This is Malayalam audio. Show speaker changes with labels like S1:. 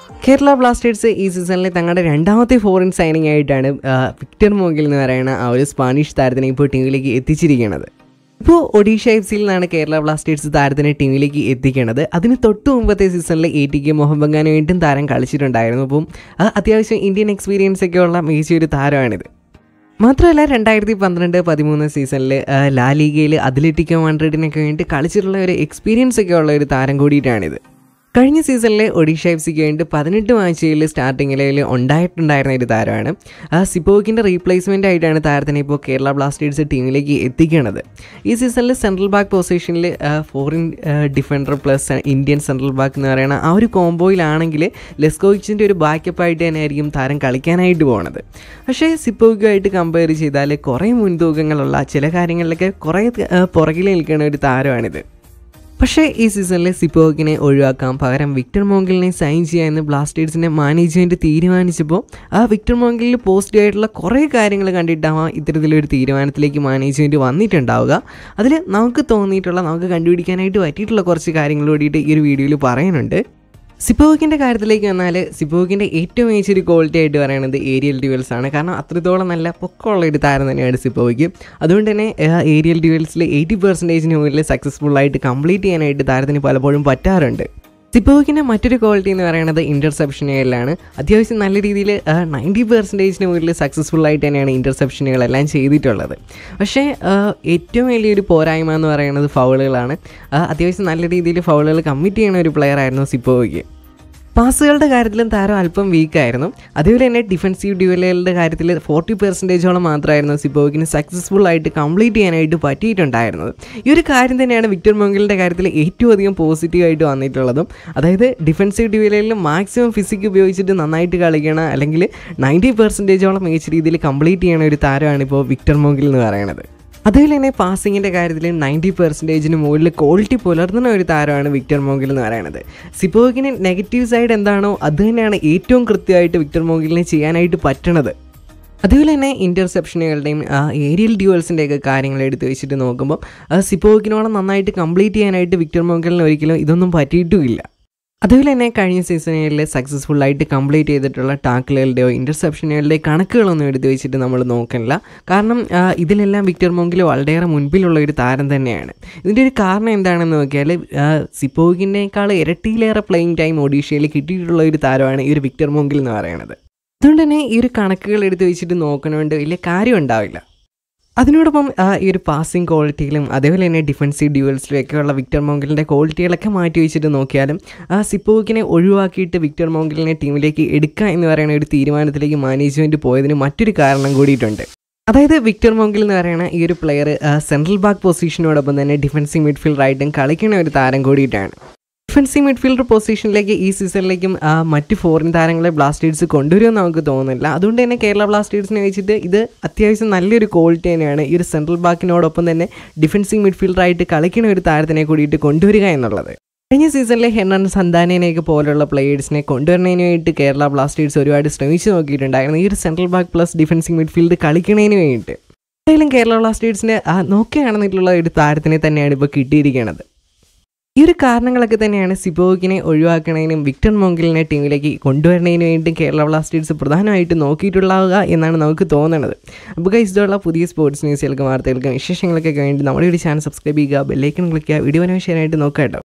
S1: കേരള ബ്ലാസ്റ്റേഴ്സ് ഈ സീസണിലെ തങ്ങളുടെ രണ്ടാമത്തെ ഫോറിൻ സൈനിങ് ആയിട്ടാണ് ആ, വിക്ടർ മോഗിൽ എന്ന് പറയുന്ന ആ ഒരു സ്പാനിഷ് താരത്തിനെ ഇപ്പോൾ ടീമിലേക്ക് എത്തിച്ചിരിക്കുന്നത് ഇപ്പോൾ ഒഡീഷ എഫ് സിയിൽ നിന്നാണ് കേരള ബ്ലാസ്റ്റേഴ്സ് താരത്തിനെ ടീമിലേക്ക് എത്തിക്കുന്നത് അതിന് തൊട്ട് മുമ്പത്തെ സീസണിൽ എ ടി കെ മോഹൻ ബഗാന് വേണ്ടിയും താരം കളിച്ചിട്ടുണ്ടായിരുന്നു അപ്പം ആ, അത്യാവശ്യം ഇന്ത്യൻ എക്സ്പീരിയൻസ് ഒക്കെ ഉള്ള മികച്ച ഒരു താരമാണിത് മാത്രമല്ല രണ്ടായിരത്തി പന്ത്രണ്ട് പതിമൂന്ന് സീസണിൽ ലാ ലീഗയിൽ അത്ലറ്റിക്കോ മാൻഡ്രിഡിനൊക്കെ വേണ്ടി കളിച്ചിട്ടുള്ള ഒരു എക്സ്പീരിയൻസ് ഒക്കെ ഉള്ള ഒരു താരം കൂടിയിട്ടാണിത് കഴിഞ്ഞ സീസണിലെ ഒഡീഷ എഫ് സിക്ക് വേണ്ടി പതിനെട്ട് ആഴ്ചയിൽ സ്റ്റാർട്ടിംഗ് ഇലയിൽ ഉണ്ടായിട്ടുണ്ടായിരുന്ന ഒരു താരമാണ് ആ സിപ്പോക്കിൻ്റെ റീപ്ലേസ്മെൻ്റ് ആയിട്ടാണ് താരത്തിനെ ഇപ്പോൾ കേരള ബ്ലാസ്റ്റേഴ്സ് ടീമിലേക്ക് എത്തിക്കുന്നത് ഈ സീസണിൽ സെൻട്രൽ ബാക്ക് പൊസിഷനിൽ foreign defender plus Indian central back എന്ന് പറയുന്ന ആ ഒരു കോംബോയിലാണെങ്കിൽ ലെസ്കോവിച്ചിൻ്റെ ഒരു ബാക്കപ്പ് ആയിട്ട് തന്നെ ആയിരിക്കും താരം കളിക്കാനായിട്ട് പോകുന്നത് പക്ഷേ സിപ്പോക്കുമായിട്ട് കമ്പയർ ചെയ്താൽ കുറേ മുൻതൂക്കങ്ങളുള്ള ചില കാര്യങ്ങളിലൊക്കെ കുറേ ആ, പുറകിൽ നിൽക്കുന്ന ഒരു താരമാണിത് പക്ഷേ ഈ സീസണിലെ സിപ്പോക്കിനെ ഒഴിവാക്കാം പകരം വിക്ടർ മോങ്കിലിനെ സൈൻ ചെയ്യാമെന്ന് ബ്ലാസ്റ്റേഴ്സിൻ്റെ മാനേജ്മെൻറ്റ് തീരുമാനിച്ചപ്പോൾ ആ വിക്ടർ മോങ്കിലിൽ പോസിറ്റീവ് ആയിട്ടുള്ള കുറേ കാര്യങ്ങൾ കണ്ടിട്ടാവാം ഇത്തരത്തിലൊരു തീരുമാനത്തിലേക്ക് മാനേജ്മെൻറ്റ് വന്നിട്ടുണ്ടാവുക അതിൽ നമുക്ക് തോന്നിയിട്ടുള്ള നമുക്ക് കണ്ടുപിടിക്കാനായിട്ട് പറ്റിയിട്ടുള്ള കുറച്ച് കാര്യങ്ങൾ കൂടിയിട്ട് ഈ ഒരു വീഡിയോയിൽ പറയുന്നുണ്ട് സിപ്പോക്കിൻ്റെ കാര്യത്തിലേക്ക് വന്നാൽ സിപ്പോക്കിൻ്റെ ഏറ്റവും മികച്ച ഒരു ക്വാളിറ്റി ആയിട്ട് പറയുന്നത് ഏരിയൽ ഡ്യുവൽസ് ആണ് കാരണം അത്രത്തോളം നല്ല പൊക്കമുള്ള ഒരു താരം തന്നെയാണ് സിപ്പോയ്ക്ക് അതുകൊണ്ട് തന്നെ ഏരിയൽ ഡ്യുവൽസിൽ എയ്റ്റി പെർസെൻറ്റേജിന് മുകളിൽ സക്സസ്ഫുൾ ആയിട്ട് കംപ്ലീറ്റ് ചെയ്യാനായിട്ട് താരത്തിന് പലപ്പോഴും പറ്റാറുണ്ട് സിപ്പോക്കിൻ്റെ മറ്റൊരു ക്വാളിറ്റി എന്ന് പറയുന്നത് ഇൻ്റർസെപ്ഷനുകളിലാണ് അത്യാവശ്യം നല്ല രീതിയിൽ നയൻറ്റി പെർസെൻറ്റേജിന് മുകളിൽ സക്സസ്ഫുൾ ആയിട്ട് തന്നെയാണ് ഇൻ്റർസെപ്ഷനുകളെല്ലാം ചെയ്തിട്ടുള്ളത് പക്ഷേ ആ, ഏറ്റവും വലിയൊരു പോരായ്മ എന്ന് പറയുന്നത് ഫൗളുകളാണ് ആ, അത്യാവശ്യം നല്ല രീതിയിൽ ഫൗളുകൾ കമ്മിറ്റ് ചെയ്യുന്ന ഒരു പ്ലെയർ ആയിരുന്നു സിപ്പോയ്ക്ക് പാസുകളുടെ കാര്യത്തിലും താരം അല്പം വീക്കായിരുന്നു അതുപോലെ തന്നെ ഡിഫൻസീവ് ഡ്യൂവലുകളുടെ കാര്യത്തിൽ ഫോർട്ടി പെർസെൻറ്റേജോളം മാത്രമായിരുന്നു സിപ്പോക്കിന് സക്സസ്ഫുൾ ആയിട്ട് കംപ്ലീറ്റ് ചെയ്യാനായിട്ട് പറ്റിയിട്ടുണ്ടായിരുന്നത് ഈ ഒരു കാര്യം തന്നെയാണ് വിക്ടർ മൊങ്കിലിൻ്റെ കാര്യത്തിൽ ഏറ്റവും അധികം പോസിറ്റീവായിട്ട് വന്നിട്ടുള്ളതും അതായത് ഡിഫൻസീവ് ഡ്യൂവലുകളിൽ മാക്സിമം ഫിസിക് ഉപയോഗിച്ചിട്ട് നന്നായിട്ട് കളിക്കണ അല്ലെങ്കിൽ നയൻറ്റി പെർസെൻറ്റേജോളം മികച്ച രീതിയിൽ കംപ്ലീറ്റ് ചെയ്യണ ഒരു താരമാണ് ഇപ്പോൾ വിക്ടർ മൊങ്കിൽ എന്ന് പറയുന്നത് അതുപോലെ തന്നെ പാസിങ്ങിൻ്റെ കാര്യത്തിൽ നയൻറ്റി പെർസെൻറ്റേജിന് മുകളിൽ ക്വാളിറ്റി പുലർത്തുന്ന ഒരു താരമാണ് വിക്ടർ മോഗിൽ എന്ന് പറയുന്നത് സിപ്പോക്കിന് നെഗറ്റീവ് സൈഡ് എന്താണോ അത് തന്നെയാണ് ഏറ്റവും കൃത്യമായിട്ട് വിക്ടർ മോഗിലിനെ ചെയ്യാനായിട്ട് പറ്റണത് അതുപോലെ തന്നെ ഇൻ്റർസെപ്ഷനുകളുടെയും ഏരിയൽ ഡ്യൂവൽസിൻ്റെ ഒക്കെ കാര്യങ്ങൾ എടുത്ത് വെച്ചിട്ട് നോക്കുമ്പോൾ സിപ്പോക്കിനോളം നന്നായിട്ട് കംപ്ലീറ്റ് ചെയ്യാനായിട്ട് വിക്ടർ മോഗലിന് ഒരിക്കലും ഇതൊന്നും പറ്റിയിട്ടുമില്ല അതുപോലെ തന്നെ കഴിഞ്ഞ സീസണിൽ സക്സസ്ഫുൾ ആയിട്ട് കംപ്ലീറ്റ് ചെയ്തിട്ടുള്ള ടാക്കിളുകളുടെയോ ഇൻ്റർസെപ്ഷനുകളുടെയോ കണക്കുകളൊന്നും എടുത്ത് വെച്ചിട്ട് നമ്മൾ നോക്കണില്ല കാരണം ആ, ഇതിലെല്ലാം വിക്ടർ മോങ്കിൽ വളരെയേറെ മുൻപിലുള്ള ഒരു താരം തന്നെയാണ് ഇതിൻ്റെ ഒരു കാരണം എന്താണെന്ന് നോക്കിയാൽ സിപ്പോഗിനേക്കാൾ ഇരട്ടിയിലേറെ പ്ലേയിങ് ടൈം ഒഡീഷയിൽ കിട്ടിയിട്ടുള്ള ഒരു താരമാണ് ഈ ഒരു വിക്ടർ മോങ്കിൽ എന്ന് പറയുന്നത് അതുകൊണ്ട് തന്നെ ഈ ഒരു കണക്കുകൾ എടുത്ത് വെച്ചിട്ട് നോക്കണോണ്ട് വലിയ കാര്യം ഉണ്ടാവില്ല അതിനോടൊപ്പം ആ, ഈ ഒരു പാസിംഗ് ക്വാളിറ്റിയിലും അതേപോലെ തന്നെ ഡിഫൻസീവ് ഡ്യൂവൽസിലും ഒക്കെയുള്ള വിക്ടർ മോങ്കലിൻ്റെ ക്വാളിറ്റികളൊക്കെ മാറ്റി വെച്ചിട്ട് നോക്കിയാലും ആ സിപ്പോക്കിനെ ഒഴിവാക്കിയിട്ട് വിക്ടർ മോങ്കലിനെ ടീമിലേക്ക് എടുക്കുക എന്ന് പറയുന്ന ഒരു തീരുമാനത്തിലേക്ക് മാനേജ്മെൻറ്റ് പോയതിന് മറ്റൊരു കാരണം കൂടിയിട്ടുണ്ട് അതായത് വിക്ടർ മോങ്കിൽ എന്ന് പറയുന്ന ഈ ഒരു പ്ലെയർ സെൻട്രൽ ബാക്ക് പൊസിഷനോടൊപ്പം തന്നെ ഡിഫൻസീവ് മിഡ്ഫീൽഡറായിട്ടും കളിക്കുന്ന ഒരു താരം കൂടിയിട്ടാണ് ഡിഫൻസീവ് മിഡ്ഫീൽഡർ പൊസിഷനിലേക്ക് ഈ സീസണിലേക്കും ആ, മറ്റ് ഫോറിൻ താരങ്ങളെ ബ്ലാസ്റ്റേഴ്സ് കൊണ്ടുവരുമെന്ന് നമുക്ക് തോന്നുന്നില്ല അതുകൊണ്ട് തന്നെ കേരള ബ്ലാസ്റ്റേഴ്സിനെ വെച്ചിട്ട് ഇത് അത്യാവശ്യം നല്ലൊരു ക്വാളിറ്റി തന്നെയാണ് ഈ ഒരു സെൻട്രൽ ബാക്കിനോടൊപ്പം തന്നെ ഡിഫൻസീവ് മിഡ്ഫീൽഡറായിട്ട് കളിക്കുന്ന ഒരു താരത്തിനെ കൂടിയിട്ട് കൊണ്ടുവരിക എന്നുള്ളത് കഴിഞ്ഞ സീസണിലെ ഹെർണൻ സന്താനേനെയൊക്കെ പോലുള്ള പ്ലേയേഴ്സിനെ കൊണ്ടുവരുന്നതിന് വേണ്ടിയിട്ട് കേരള ബ്ലാസ്റ്റേഴ്സ് ഒരുപാട് ശ്രമിച്ചു നോക്കിയിട്ടുണ്ടായിരുന്നു ഈ ഒരു central back plus defensive midfield കളിക്കുന്നതിന് വേണ്ടിയിട്ട് എന്തായാലും കേരള ബ്ലാസ്റ്റേഴ്സിന് ആ നോക്കുകയാണെന്നിട്ടുള്ള ഒരു താരത്തിനെ തന്നെയാണ് ഇപ്പോൾ കിട്ടിയിരിക്കുന്നത് ഈ ഒരു കാരണങ്ങളൊക്കെ തന്നെയാണ് സിബോക്കിനെ ഒഴിവാക്കുന്നതിനും വിക്ടർ മോങ്കിലിനെ ടീമിലേക്ക് കൊണ്ടുവരുന്നതിന് വേണ്ടി കേരള ബ്ലാസ്റ്റേഴ്സ് പ്രധാനമായിട്ടും നോക്കിയിട്ടുള്ളാവുക എന്നാണ് നമുക്ക് തോന്നുന്നത് അപ്പോൾ guys, ഇതുള്ള പുതിയ സ്പോർട്സ് ന്യൂസുകൾക്കും വാർത്തകൾക്കും വിശേഷങ്ങൾക്കൊക്കെ വേണ്ടി നമ്മുടെ ഒരു ചാനൽ സബ്സ്ക്രൈബ് ചെയ്യുക ബെല്ലൈക്കൺ ക്ലിക്ക് ചെയ്യുക വീഡിയോ ഷെയർ ആയിട്ട് നോക്കാം കേട്ടോ